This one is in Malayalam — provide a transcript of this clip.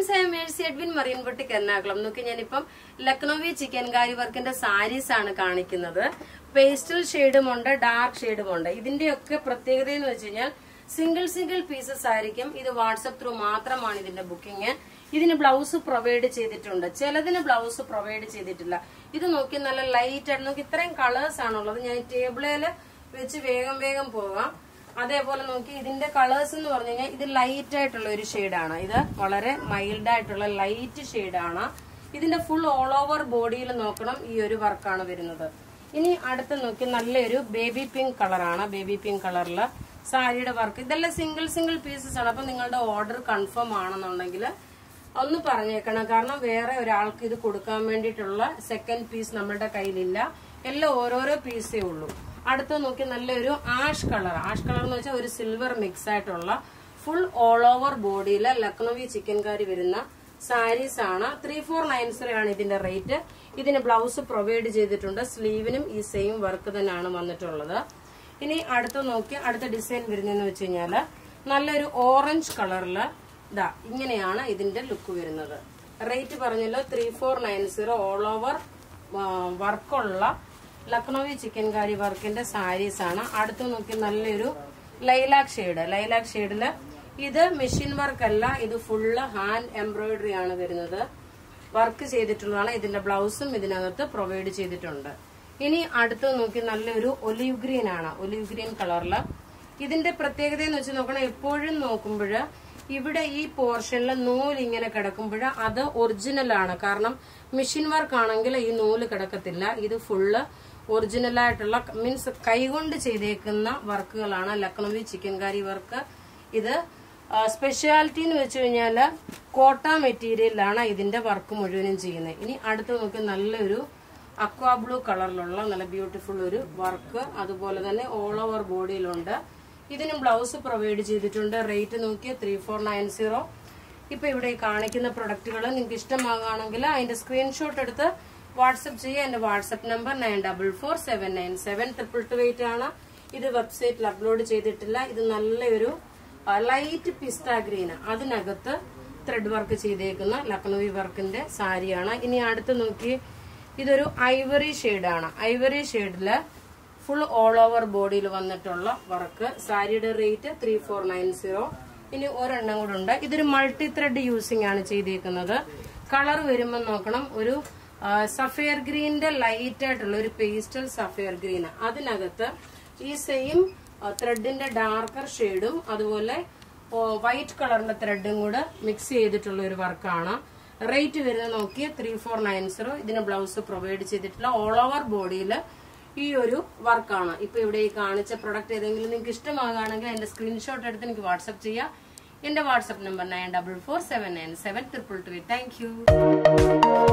friends I Mercy Edwin Marian boutique Ernakulam നോക്കി ഞാനിപ്പം ലക്നോവി ചിക്കൻ കാരി വർക്കിന്റെ സാരീസ് ആണ് കാണിക്കുന്നത് പേസ്റ്റൽ ഷെയ്ഡും ഉണ്ട് ഡാർക്ക് ഷെയ്ഡും ഉണ്ട് ഇതിന്റെയൊക്കെ പ്രത്യേകത എന്ന് വെച്ച് കഴിഞ്ഞാൽ സിംഗിൾ സിംഗിൾ പീസസ് ആയിരിക്കും ഇത് വാട്സപ്പ് ത്രൂ മാത്രമാണ് ഇതിന്റെ ബുക്കിംഗ് ഇതിന് ബ്ലൗസ് പ്രൊവൈഡ് ചെയ്തിട്ടുണ്ട് ചിലതിന് ബ്ലൗസ് പ്രൊവൈഡ് ചെയ്തിട്ടില്ല ഇത് നോക്കി നല്ല ലൈറ്റ് ആയിട്ട് നോക്കി ഇത്രയും കളേഴ്സ് ആണുള്ളത് ഞാൻ ടേബിളില് വെച്ച് വേഗം വേഗം പോകാം അതേപോലെ നോക്കി ഇതിന്റെ കളേഴ്സ് എന്ന് പറഞ്ഞു കഴിഞ്ഞാൽ ഇത് ലൈറ്റ് ആയിട്ടുള്ള ഒരു ഷെയ്ഡാണ് ഇത് വളരെ മൈൽഡ് ആയിട്ടുള്ള ലൈറ്റ് ഷെയ്ഡാണ് ഇതിന്റെ ഫുൾ ഓൾ ഓവർ ബോഡിയിൽ നോക്കണം ഈ ഒരു വർക്കാണ് വരുന്നത് ഇനി അടുത്ത് നോക്കി നല്ലൊരു ബേബി പിങ്ക് കളറാണ് ബേബി പിങ്ക് കളറിൽ സാരിയുടെ വർക്ക് ഇതെല്ലാം സിംഗിൾ സിംഗിൾ പീസസ് ആണ് അപ്പൊ നിങ്ങളുടെ ഓർഡർ കൺഫേം ആണെന്നുണ്ടെങ്കിൽ ഒന്ന് പറഞ്ഞേക്കണം കാരണം വേറെ ഒരാൾക്ക് ഇത് കൊടുക്കാൻ വേണ്ടിയിട്ടുള്ള സെക്കൻഡ് പീസ് നമ്മുടെ കയ്യിലില്ല എല്ലാം ഓരോരോ പീസേ ഉള്ളൂ അടുത്ത് നോക്കി നല്ലൊരു ആഷ് കളർ ആഷ് കളർ എന്ന് വെച്ചാൽ ഒരു സിൽവർ മിക്സ് ആയിട്ടുള്ള ഫുൾ ഓൾ ഓവർ ബോഡിയിൽ ലക്നോവി ചിക്കൻ കറി വരുന്ന സാരീസ് ആണ് ത്രീ ഫോർ നയൻ സീറോ ആണ് ഇതിന്റെ റേറ്റ് ഇതിന് ബ്ലൗസ് പ്രൊവൈഡ് ചെയ്തിട്ടുണ്ട് സ്ലീവിനും ഈ സെയിം വർക്ക് തന്നെയാണ് വന്നിട്ടുള്ളത് ഇനി അടുത്ത് നോക്കി അടുത്ത ഡിസൈൻ വരുന്നതെന്ന് വെച്ച് കഴിഞ്ഞാല് നല്ലൊരു ഓറഞ്ച് കളറില് ഇതാ ഇങ്ങനെയാണ് ഇതിന്റെ ലുക്ക് വരുന്നത് റേറ്റ് പറഞ്ഞല്ലോ three four nine zero all over വർക്കുള്ള ലക്നോവി ചിക്കൻ കാരി വർക്കിന്റെ സാരീസ് ആണ് അടുത്ത് നോക്കി നല്ലൊരു ലൈലാക് ഷെയ്ഡ് ലൈലാക് ഷെയ്ഡില് ഇത് മെഷീൻ വർക്ക് അല്ല ഇത് ഫുള്ള് ഹാൻഡ് എംബ്രോയിഡറി ആണ് വരുന്നത് വർക്ക് ചെയ്തിട്ടുള്ളതാണ് ഇതിന്റെ ബ്ലൗസും ഇതിനകത്ത് പ്രൊവൈഡ് ചെയ്തിട്ടുണ്ട് ഇനി അടുത്ത് നോക്കി നല്ലൊരു ഒലിവ് ഗ്രീൻ ആണ് ഒലിവ് ഗ്രീൻ കളറില് ഇതിന്റെ പ്രത്യേകത എന്ന് വെച്ച് നോക്കണം എപ്പോഴും നോക്കുമ്പോൾ ഇവിടെ ഈ പോർഷനിൽ നൂല് ഇങ്ങനെ കിടക്കുമ്പോൾ അത് ഒറിജിനൽ ആണ് കാരണം മെഷീൻ വർക്ക് ആണെങ്കിൽ ഈ നൂല് കിടക്കത്തില്ല ഇത് ഫുള്ള് ഒറിജിനൽ ആയിട്ടുള്ള മീൻസ് കൈകൊണ്ട് ചെയ്തേക്കുന്ന വർക്കുകളാണ് ലക്നോവി ചിക്കൻ കറി വർക്ക് ഇത് സ്പെഷ്യാലിറ്റി എന്ന് വെച്ച് കഴിഞ്ഞാൽ കോട്ട മെറ്റീരിയലാണ് ഇതിന്റെ വർക്ക് മുഴുവനും ചെയ്യുന്നത് ഇനി അടുത്ത് നോക്കി നല്ലൊരു അക്വാ ബ്ലൂ കളറിലുള്ള നല്ല ബ്യൂട്ടിഫുൾ ഒരു വർക്ക് അതുപോലെ തന്നെ ഓൾ ഓവർ ബോഡിയിലുണ്ട് ഇതിനും ബ്ലൗസ് പ്രൊവൈഡ് ചെയ്തിട്ടുണ്ട് റേറ്റ് നോക്കിയ ത്രീ ഫോർ നയൻ സീറോ ഇപ്പൊ ഇവിടെ ഈ കാണിക്കുന്ന പ്രൊഡക്റ്റുകൾ നിങ്ങൾക്ക് ഇഷ്ടമാകുകയാണെങ്കിൽ അതിന്റെ സ്ക്രീൻഷോട്ട് എടുത്ത് വാട്സപ്പ് ചെയ്യുക എന്റെ WhatsApp number nine double four seven nine seven triple two eight ആണ് ഇത് വെബ്സൈറ്റിൽ അപ്ലോഡ് ചെയ്തിട്ടില്ല ഇത് നല്ലൊരു ലൈറ്റ് പിസ്ത ഗ്രീൻ അതിനകത്ത് ത്രെഡ് വർക്ക് ചെയ്തേക്കുന്ന ലക്നോവി വർക്കിന്റെ സാരിയാണ് ഇനി അടുത്ത് നോക്കി ഇതൊരു ഐവറി ഷെയ്ഡാണ് ഐവറി ഷെയ്ഡില് ഫുൾ ഓൾ ഓവർ ബോഡിയിൽ വന്നിട്ടുള്ള വർക്ക് സാരിയുടെ rate three four nine zero ഇനി ഒരെണ്ണം കൂടെ ഉണ്ട് ഇതൊരു മൾട്ടി ത്രെഡ് യൂസിംഗ് ആണ് ചെയ്തേക്കുന്നത് കളർ വരുമ്പോൾ നോക്കണം ഒരു സഫയർ ഗ്രീനിന്റെ ലൈറ്റ് ആയിട്ടുള്ള ഒരു പേസ്റ്റൽ സഫയർ ഗ്രീൻ അതിനകത്ത് ഈ സെയിം ത്രെഡിന്റെ ഡാർക്കർ ഷെയ്ഡും അതുപോലെ വൈറ്റ് കളറിന്റെ ത്രെഡും കൂടെ മിക്സ് ചെയ്തിട്ടുള്ള ഒരു വർക്കാണ് റേറ്റ് വരുന്നത് നോക്കി ത്രീ ഫോർ നയൻ സീറോ ഇതിന് ബ്ലൗസ് പ്രൊവൈഡ് ചെയ്തിട്ടുള്ള ഓൾ ഓവർ ബോഡിയിൽ ഈ ഒരു വർക്കാണ് ഇപ്പൊ ഇവിടെ ഈ കാണിച്ച പ്രൊഡക്റ്റ് ഏതെങ്കിലും നിങ്ങൾക്ക് ഇഷ്ടമാകുകയാണെങ്കിൽ എന്റെ സ്ക്രീൻഷോട്ട് എടുത്ത് എനിക്ക് വാട്സപ്പ് ചെയ്യാം എന്റെ WhatsApp number nine double four seven nine seven triple two thank U